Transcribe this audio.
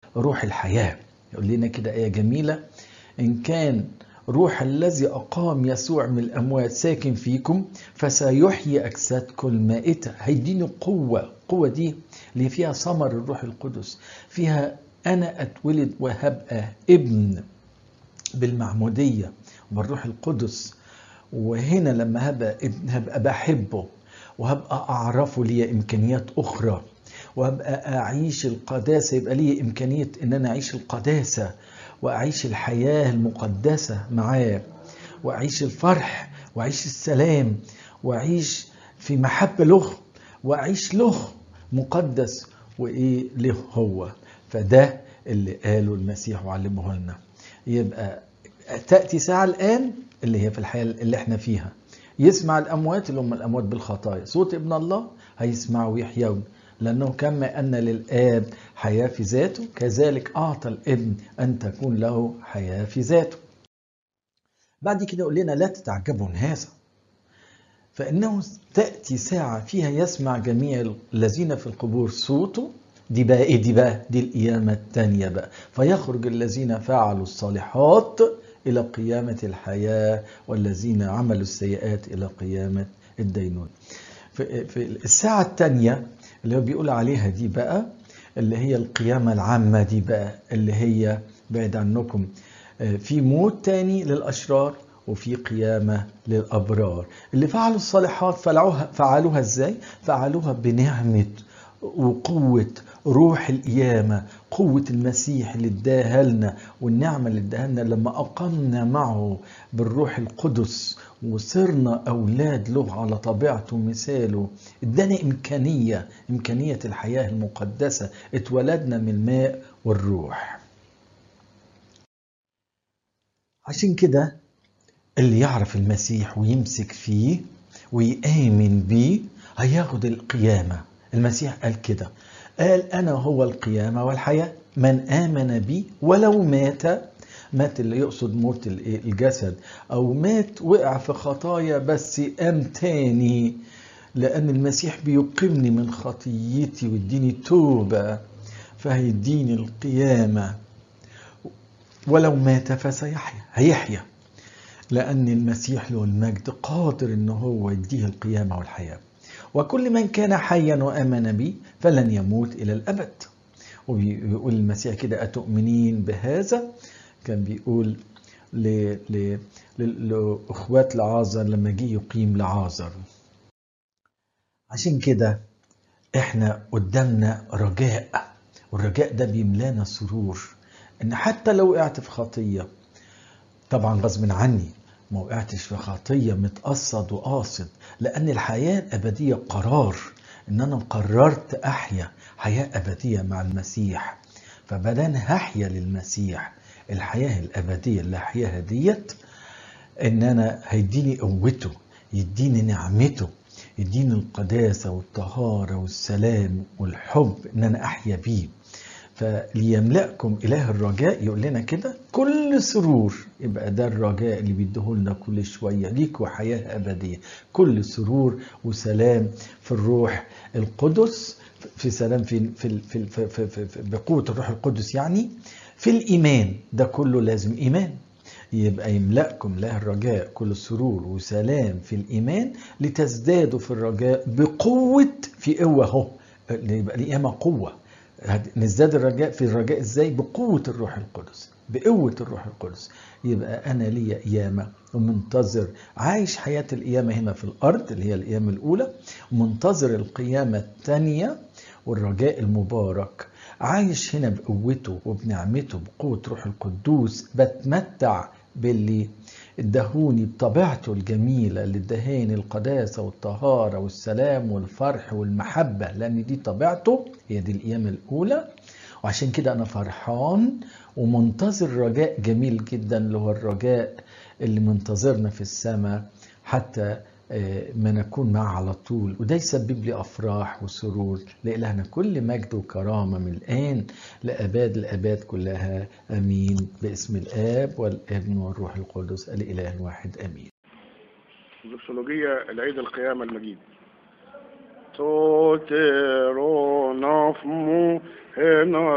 روح الحياة يقول لنا كده آية جميلة إن كان روح الذي أقام يسوع من الأموات ساكن فيكم فسيحيي أجسادكم المائتة هيديني قوة قوة دي اللي فيها ثمر الروح القدس فيها أنا أتولد وهبقى ابن بالمعمودية والروح القدس وهنا لما هبقى ابن هبقى بحبه وهبقى أعرفه لي إمكانيات أخرى وهبقى أعيش القداسة يبقى لي إمكانية إن أنا أعيش القداسة وأعيش الحياة المقدسة معاه وأعيش الفرح وأعيش السلام وأعيش في محبة له وأعيش له مقدس وإيه له هو فده اللي قاله المسيح وعلمه لنا يبقى تأتي ساعة الآن اللي هي في الحياة اللي احنا فيها يسمع الأموات اللي هم الأموات بالخطايا صوت ابن الله هيسمعوا ويحيون لأنه كما أن للآب حياة في ذاته كذلك أعطى الابن أن تكون له حياة في ذاته بعد كده يقول لنا لا تتعجبوا من هذا فإنه تأتي ساعة فيها يسمع جميع الذين في القبور صوته دي بقى ايه دي بقى دي القيامة التانية بقى فيخرج الذين فعلوا الصالحات إلى قيامة الحياة والذين عملوا السيئات إلى قيامة الدينون في, في الساعة التانية اللي هو بيقول عليها دي بقى اللي هي القيامة العامة دي بقى اللي هي بعيد عنكم في موت تاني للأشرار وفي قيامة للأبرار اللي فعلوا الصالحات فعلوها, فعلوها ازاي؟ فعلوها بنعمة وقوة روح القيامة قوة المسيح اللي اداها لنا والنعمة اللي اداها لنا لما أقمنا معه بالروح القدس وصرنا أولاد له على طبيعته ومثاله ادانا إمكانية إمكانية الحياة المقدسة اتولدنا من الماء والروح عشان كده اللي يعرف المسيح ويمسك فيه ويآمن بيه هياخد القيامة المسيح قال كده قال أنا هو القيامة والحياة من آمن بي ولو مات مات اللي يقصد موت الجسد أو مات وقع في خطايا بس قام تاني لأن المسيح بيقيمني من خطيتي ويديني توبة فهيديني القيامة ولو مات فسيحيا هيحيا لأن المسيح له المجد قادر إن هو يديه القيامة والحياة وكل من كان حيا وآمن بي فلن يموت إلى الأبد وبيقول المسيح كده أتؤمنين بهذا كان بيقول ل... ل... لأخوات لعازر لما جه يقيم لعازر عشان كده احنا قدامنا رجاء والرجاء ده بيملانا سرور ان حتى لو وقعت في خطيه طبعا غصب عني ما وقعتش في خطيه متقصد وقاصد لان الحياه الابديه قرار ان انا قررت احيا حياه ابديه مع المسيح فبدل هحيا للمسيح الحياه الابديه اللي هحياها ديت ان انا هيديني قوته يديني نعمته يديني القداسه والطهاره والسلام والحب ان انا احيا بيه فليملأكم إله الرجاء يقول لنا كده كل سرور يبقى ده الرجاء اللي بيديهولنا كل شوية ليكوا حياة أبدية كل سرور وسلام في الروح القدس في سلام في في في, في, في, في, في بقوة الروح القدس يعني في الإيمان ده كله لازم إيمان يبقى يملأكم له الرجاء كل سرور وسلام في الإيمان لتزدادوا في الرجاء بقوة في قوة أهو يبقى القيامة قوة نزداد الرجاء في الرجاء ازاي بقوة الروح القدس بقوة الروح القدس يبقى أنا ليا قيامة ومنتظر عايش حياة القيامة هنا في الأرض اللي هي القيامة الأولى ومنتظر القيامة الثانية والرجاء المبارك عايش هنا بقوته وبنعمته بقوة روح القدوس بتمتع باللي ادهوني بطبيعته الجميلة اللي ادهاني القداسة والطهارة والسلام والفرح والمحبة لأن دي طبيعته هي دي القيامة الأولى وعشان كده أنا فرحان ومنتظر رجاء جميل جدا اللي هو الرجاء اللي منتظرنا في السماء حتى ما نكون معه على طول وده يسبب لي أفراح وسرور لإلهنا كل مجد وكرامة من الآن لأباد الأباد كلها أمين باسم الآب والابن والروح القدس الإله الواحد أمين الزوكسولوجية العيد القيامة المجيد توتيرو نفمو هنا